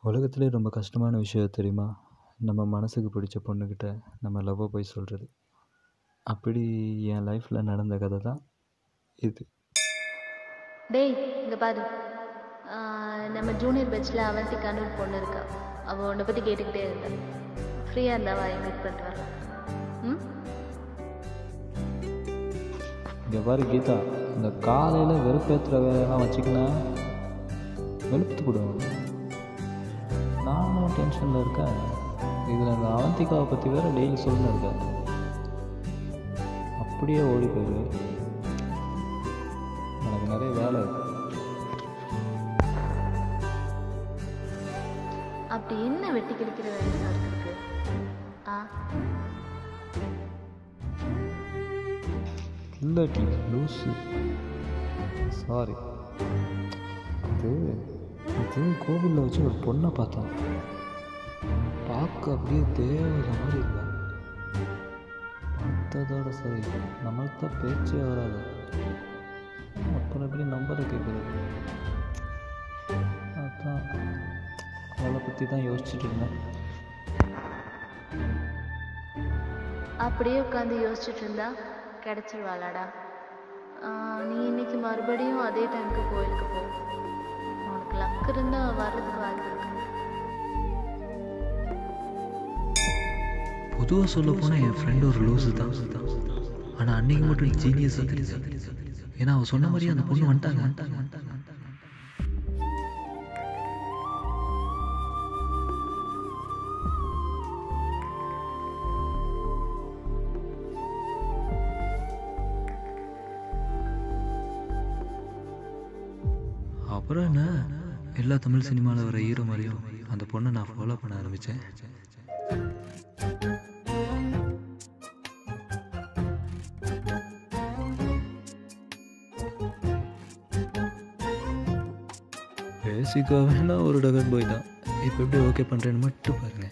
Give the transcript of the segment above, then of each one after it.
உலகத்திலே ரொம்ப கஷ்டமான விஷயம் எது தெரியுமா நம்ம மனதுக்கு பிடிச்ச பொண்ணுக்கிட்ட நம்ம லவ்வை போய் சொல்கிறது அப்படி என் லைஃப்பில் நடந்த கதை தான் இது டேய் இங்கே பாரு ஆஹ் நம்ம ஜூனியர் பெட்சில் அவந்திக்கான்னு ஒரு பொண்ணு இருக்கா அவள் உன்னை பற்றி கேட்டுக்கிட்டே இருந்தா ஃப்ரீயாக இருந்தாவா மீட் பண்ணிட்டு வரலாம் ம் இங்கே பாரு கீதா இந்த காலையில் வெறுப்பேற்றுற வேலையெல்லாம் வச்சுக்கலாம் வெளுத்து விடும் நானும் டென்ஷனில் இருக்கேன் இதில் இந்த அவந்திகாவை பற்றி வேறு டெய்லி சொல்லின்னு இருக்கேன் அப்படியே ஓடி போயிரு எனக்கு நிறைய வேலை இருக்கு அப்படி என்ன வெட்டி கிழிக்கிற வேலை இருக்கு ஆ இல்லாட்டி லூஸு சாரி அது அது கோவிலில் வச்சு ஒரு பொண்ணை பார்த்தேன் பார்க்க அப்படியே தேவதை மாதிரி இல்லை பார்த்ததோட சரி நம்மளுக்கு தான் பேச்சே வராது அப்புறம் எப்படி நம்பரை கேட்குறது அதான் அவளை பற்றி தான் யோசிச்சுட்டு இருந்தேன் அப்படியே உட்காந்து யோசிச்சுட்டு இருந்தா கிடச்சிருவாளாடா ஆஹ் நீ இன்னைக்கு மறுபடியும் அதே டைமுக்கு கோயிலுக்கு போ உனக்கு லக் இருந்தா வர்றதுக்கு வாய்ப்பு இருக்கு பொதுவாக சொல்ல போனால் என் ஃப்ரெண்ட் ஒரு லூஸு தான் ஆனால் அன்னைக்கு மட்டும் ஜீனியஸாக தெரியுது ஏன்னா அவள் சொன்ன மாதிரியே அந்த பொண்ணு வந்துட்டாங்க வந்துட்டாங்க வந்துட்டாங்க அப்புறம் என்ன எல்லா தமிழ் சினிமாவில் வர ஹீரோ மாதிரியும் அந்த பொண்ணை நான் ஃபாலோ பண்ண ஆரம்பித்தேன் பேசிக்காக வேணா ஒரு டகர் பாய் தான் இப்போ எப்படி ஓகே பண்ணுறேன்னு மட்டும் பாருங்க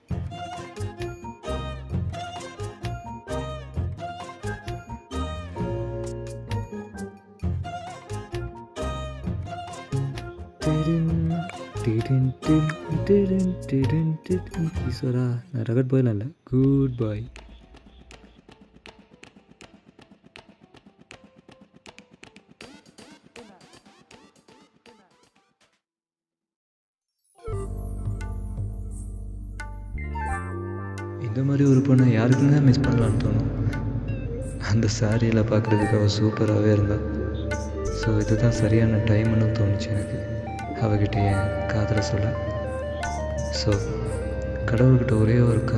ஈஸ்வரா நான் ரகட் பாய்லாம் இல்லை குட் பாய் இந்த மாதிரி ஒரு பொண்ணை யாருக்குங்க மிஸ் பண்ணலான்னு தோணும் அந்த சாரியில் பார்க்குறதுக்கு அவள் சூப்பராகவே இருந்தா ஸோ இதுதான் சரியான டைம்னு தோணுச்சு எனக்கு அவகிட்ட என் காதலை சொல்ல ஸோ கடவுள்கிட்ட ஒரே ஒரு கா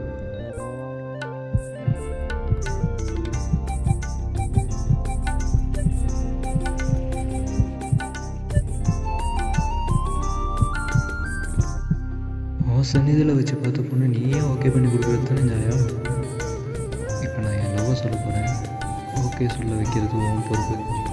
உன் சந்நிதியில் வச்சு பார்த்த பொண்ணு நீயே ஓகே பண்ணி கொடுக்குறது தானே நியாயம் இப்போ நான் என் லவ்வை சொல்ல போகிறேன் ஓகே சொல்ல வைக்கிறது உன் பொறுப்பு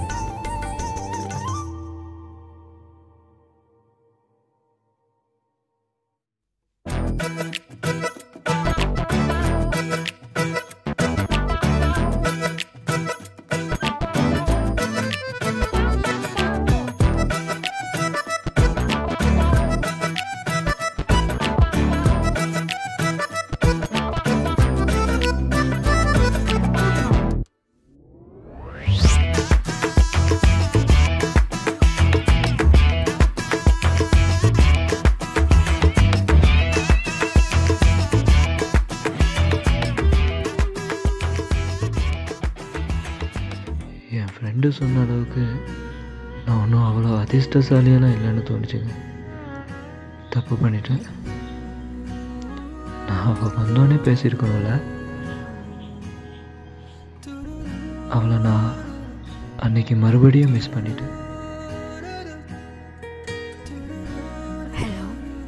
என் ஃப்ரெண்டு சொன்ன அளவுக்கு நான் ஒன்றும் அவ்வளோ அதிர்ஷ்டசாலியெல்லாம் இல்லைன்னு தோணுச்சுங்க தப்பு பண்ணிட்டேன் நான் அவள் வந்தோடனே பேசியிருக்கணும்ல அவளை நான் அன்னைக்கு மறுபடியும் மிஸ் பண்ணிட்டேன் ஹலோ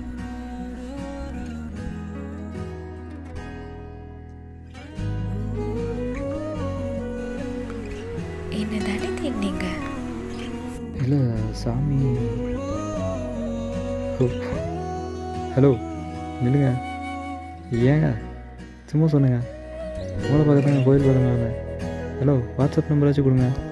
என்ன தானே தேடினீங்க இல்லை சாமி ஹலோ நில்லுங்க ஏங்க சும்மா சொன்னுங்க உங்களை பார்க்க தான் கோயில் பார்க்க ஹலோ வாட்ஸ்அப் நம்பராச்சும் கொடுங்க